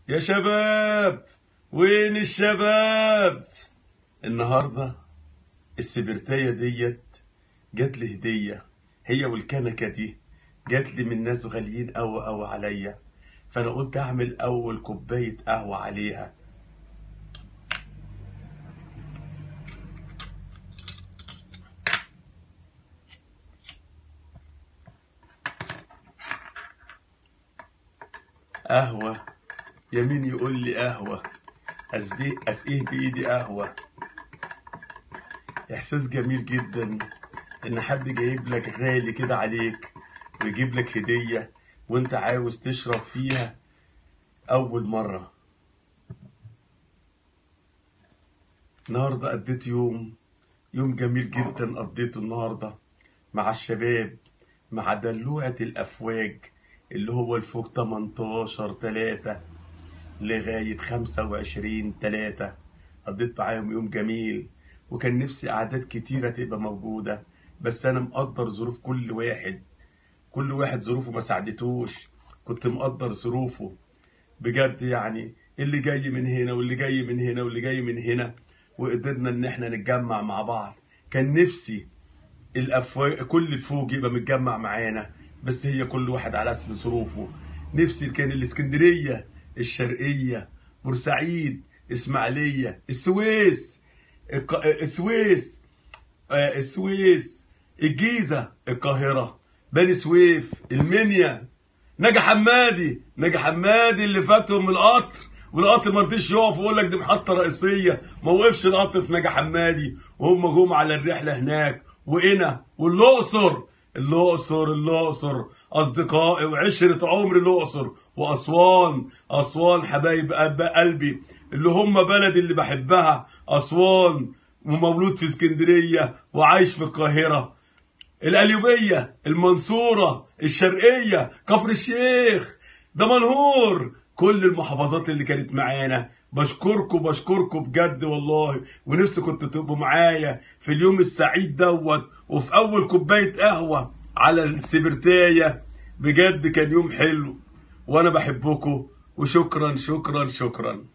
يا شباب وين الشباب النهارده السبرتايه ديت جات لي هديه هي والكنكه دي جات لي من ناس غاليين قوي قوي عليا فانا قلت اعمل اول كوبايه قهوه عليها قهوه يمين يقول لي قهوه اسقيه اسقيه بايدي قهوه احساس جميل جدا ان حد جايب لك غالي كده عليك ويجيب لك هديه وانت عاوز تشرب فيها اول مره النهارده قضيت يوم يوم جميل جدا قضيته النهارده مع الشباب مع دلوعة الأفواج اللي هو الفوق 18 3 لغاية 25 3 قضيت معاهم يوم جميل وكان نفسي أعداد كتيرة تبقى موجودة بس أنا مقدر ظروف كل واحد كل واحد ظروفه ما ساعدتوش كنت مقدر ظروفه بجد يعني اللي جاي من هنا واللي جاي من هنا واللي جاي من هنا وقدرنا ان احنا نتجمع مع بعض كان نفسي الافواج كل الفوج يبقى متجمع معانا بس هي كل واحد على حسب ظروفه نفسي كان الاسكندريه الشرقيه بورسعيد اسماعيليه السويس الق- السويس آه، السويس الجيزه القاهره بني سويف المنيا نجا حمادي نجا حمادي اللي فاتهم القطر والقطر ما رضيش يقف ويقول لك دي محطه رئيسيه ما وقفش القطر في نجا حمادي وهم جم على الرحله هناك وقنا والاقصر الاقصر الاقصر اصدقائي وعشره عمري الاقصر واسوان اسوان حبايب قلب- قلبي اللي هم بلدي اللي بحبها اسوان ومولود في اسكندريه وعايش في القاهره القليوبية المنصورة الشرقية كفر الشيخ دمنهور كل المحافظات اللي كانت معانا بشكركم بشكركم بجد والله ونفسي كنتوا تبقوا معايا في اليوم السعيد دوت وفي اول كوباية قهوة على السبرتاية بجد كان يوم حلو وانا بحبكم وشكرا شكرا شكرا